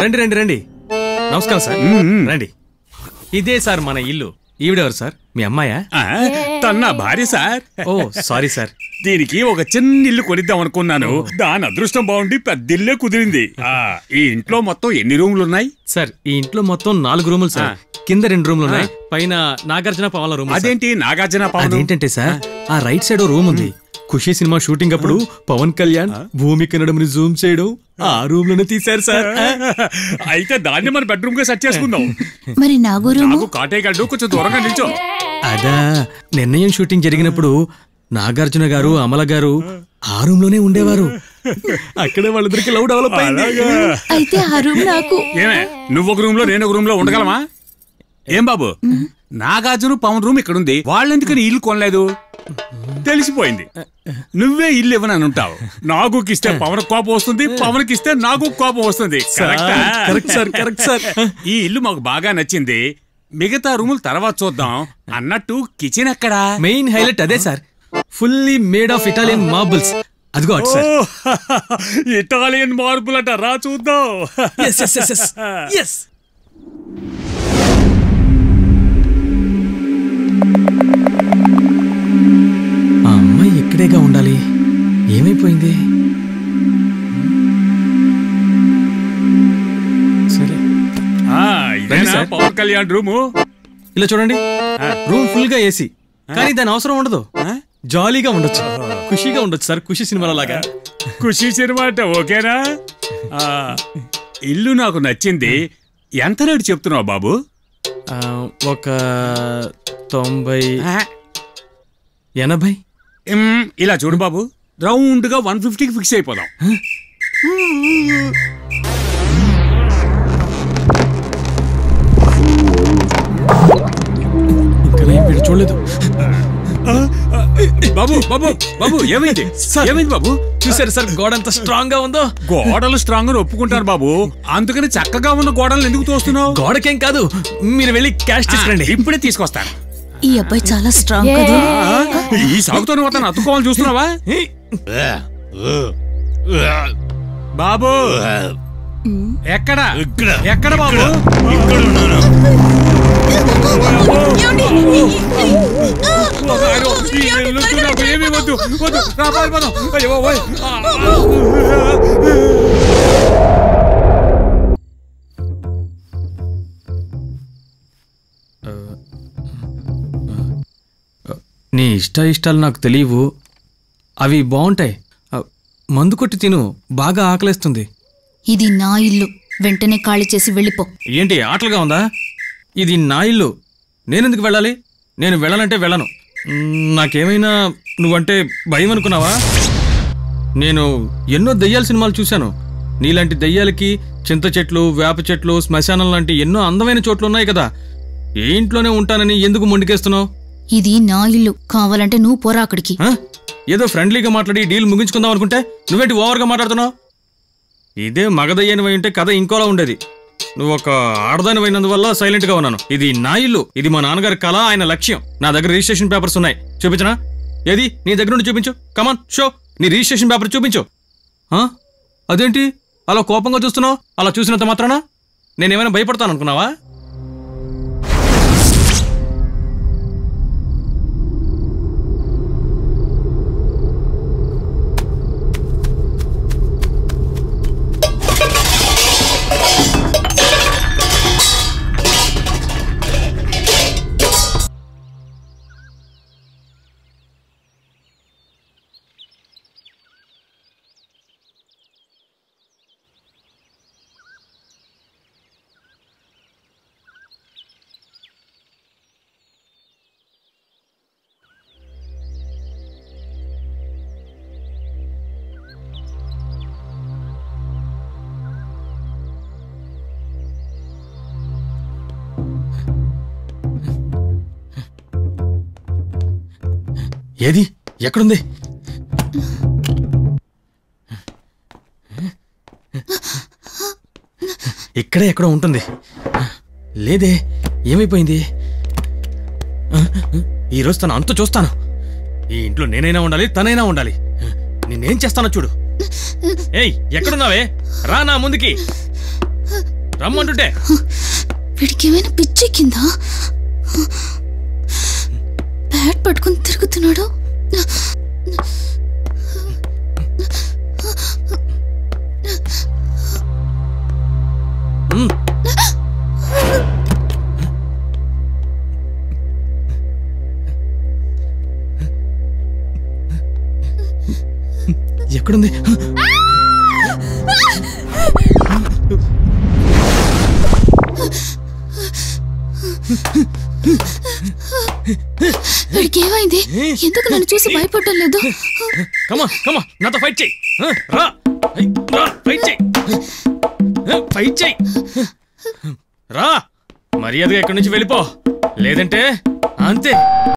రండి రండి రండి నమస్కారం సార్ రండి ఇదే సార్ మన ఇల్లు ఈవిడెవరు సార్ మీ అమ్మాయా ఆ, తన నా భార్య సార్ ఓ సారీ సార్ దీనికి ఒక చిన్న ఇల్లు కొనిద్దాం అనుకున్నాను దాని అదృష్టం బాగుండి పెద్ద ఇల్లే కుదిరింది ఆ, ఈ ఇంట్లో మొత్తం ఎన్ని రూములు ఉన్నాయి సార్ ఈ ఇంట్లో మొత్తం నాలుగు రూములు సార్ కింద రెండు రూములు ఉన్నాయి పైన నాగార్జున పవన్ల రూమ్ సార్. అదేంటి నాగార్జున పవన్ అదేంటంటే సార్ ఆ రైట్ సైడ్ ఓ రూమ్ ఉంది ఖుషి సినిమా షూటింగ్ అప్పుడు పవన్ కళ్యాణ్ భూమి కన్నడముని జూమ్ చేయడం ఆ రూమ్ లోనే తీశారు సార్ అయితే దాన్ని మన బెడ్రూమ్ గా సెట్ చేసుకుందాం మరి నాగో రూము నాకు కాటేయగలడు కొంచెం దూరంగా నిల్చో అదా నిర్ణయం షూటింగ్ జరిగినప్పుడు నాగార్జున గారు అమల గారు ఆ రూమ్ లోనే ఉండేవారు అక్కడే వాళ్ళిద్దరికి లవ్ డెవలప్ అయింది అయితే ఆ రూమ్ నాకు ఏమే నువ్వు ఒక రూమ్ లో నేను ఒక రూమ్ లో ఉండగలమా ఏం బాబు నాగార్జున పవన్ రూమ్ ఇక్కడ ఉంది వాళ్ళెందుకని ఇల్లు కొనలేదు తెలిసిపోయింది నువ్వే ఇల్లు ఇవ్వనని ఉంటావు నాకు ఇస్తే పవన్ కోపం వస్తుంది పవన్ ఇస్తే నాకు కోపం వస్తుంది కరెక్టా? కరెక్ట్ సార్ కరెక్ట్ సార్ ఈ ఇల్లు మాకు బాగా నచ్చింది మిగతా రూములు తర్వాత చూద్దాం అన్నట్టు కిచెన్ ఎక్కడా మెయిన్ హైలైట్ అదే sir fully made of Italian marbles అదిగో అటు సార్ ఓ, ఇటాలియన్ మార్బుల్ అట రా చూద్దాం yes yes yes yes yes ఆ అమ్మాయి ఇక్కడేగా ఉండాలి ఏమైపోయింది సరే ఆ, రండి ఇదేనా సార్. పవన్ కళ్యాణ్ రూము ఇలా చూడండి రూమ్ ఫుల్ గా ఏసీ కానీ దాని అవసరం ఉండదు జాలీగా ఉండొచ్చు ఖుషీగా ఉండొచ్చు సార్ ఖుషి సినిమాలో లాగా ఖుషి సినిమా అంటే ఓకేనా ఆ, ఇల్లు నాకు నచ్చింది ఎంత రేటు చెప్తున్నావు బాబు ఆ, ఒక తొంభై ఎనభై ఉమ్, ఇలా చూడు బాబు రౌండ్ గా వన్ ఫిఫ్టీకి ఫిక్స్ అయిపోదాం ఇంకా నేను వీడు చూడలేదు బాబు బాబు బాబు ఏమైంది సార్. ఏమైంది బాబు చూసారు సార్ గోడ ఎంత స్ట్రాంగ్ గా ఉందో గోడలు స్ట్రాంగ్ అని ఒప్పుకుంటారు బాబు అందుకని చక్కగా ఉన్న గోడలు ఎందుకు తోస్తున్నావు గోడకేం కాదు మీరు వెళ్ళి క్యాష్ తీసుకురండి ఇప్పుడే తీసుకొస్తాను ఈ అబ్బాయి చాలా స్ట్రాంగ్ కదా ఆ, ఈ సాగుతో నువ్వు అతను అతుక్కోవాలని చూస్తున్నావా బాబు ఎక్కడ ఎక్కడ బాబు అయ్యో, ఈ ఇల్లు నాకు ఏమీ వద్దు వద్దు రా, పోయి పోదాం. అయ్యో, ఓయ్. ఆ, నీ ఇష్ట ఇష్టాలు నాకు తెలియవు అవి బాగుంటాయి ఆ, మందు కొట్టి తిను బాగా ఆకలేస్తుంది ఇది నా ఇల్లు వెంటనే ఖాళీ చేసి వెళ్ళిపో ఏంటి ఆటలుగా ఉందా ఇది నా ఇల్లు నేనెందుకు వెళ్ళాలి నేను వెళ్ళనంటే వెళ్ళను మ్, నాకేమైనా నువ్వంటే భయం అనుకున్నావా నేను ఎన్నో దెయ్యాల సినిమాలు చూశాను నీలాంటి దెయ్యాలకి చింత చెట్లు వేప చెట్లు శ్మశానం లాంటి ఎన్నో అందమైన చోట్లు ఉన్నాయి కదా ఏ ఇంట్లోనే ఉంటానని ఎందుకు మొండికేస్తున్నావు ఇది నా ఇల్లు కావాలంటే నువ్వు పోరా అక్కడికి ఆ? ఏదో ఫ్రెండ్లీగా మాట్లాడి డీల్ ముగించుకుందాం అనుకుంటే నువ్వేంటి ఓవర్గా మాట్లాడుతున్నావు ఇదే మగదయ్యనివై ఉంటే కథ ఇంకోలా ఉండేది నువ్వు ఒక ఆడదానివైనందువల్ల సైలెంట్ గా ఉన్నాను ఇది నా ఇల్లు ఇది మా నాన్నగారి కళ ఆయన లక్ష్యం నా దగ్గర రిజిస్ట్రేషన్ పేపర్స్ ఉన్నాయి చూపించనా ఏది నీ దగ్గర నుండి చూపించు కమాన్ షో నీ రిజిస్ట్రేషన్ పేపర్ చూపించు ఆ? అదేంటి అలా కోపంగా చూస్తున్నావు అలా చూసినంత మాత్రానా నేనేమైనా భయపడతాను అనుకున్నావా ఏది ఎక్కడుంది ఇక్కడే ఎక్కడో ఉంటుంది లేదే ఏమైపోయింది ఆ? ఈరోజు తన అంతు చూస్తాను ఈ ఇంట్లో నేనైనా ఉండాలి తనైనా ఉండాలి నేనేం చేస్తానో చూడు ఏయ్ ఎక్కడున్నావే రా నా ముందుకి రమ్మంటుంటే వీడికి ఏమైనా పిచ్చెక్కిందా బ్యాట్ పట్టుకుని తిరుగుతున్నాడు ఉమ్. ఎక్కడుంది వీడికి ఏమైంది ఎందుకు నన్ను చూసి భయపడటం లేదు కమా కమా నాతో ఫైట్ చెయ్యి ఆ, రా ఐ, రా ఫైట్ చెయ్యి ఆ, ఫైట్ చెయ్యి రా మర్యాదగా ఇక్కడి నుంచి వెళ్ళిపో లేదంటే అంతే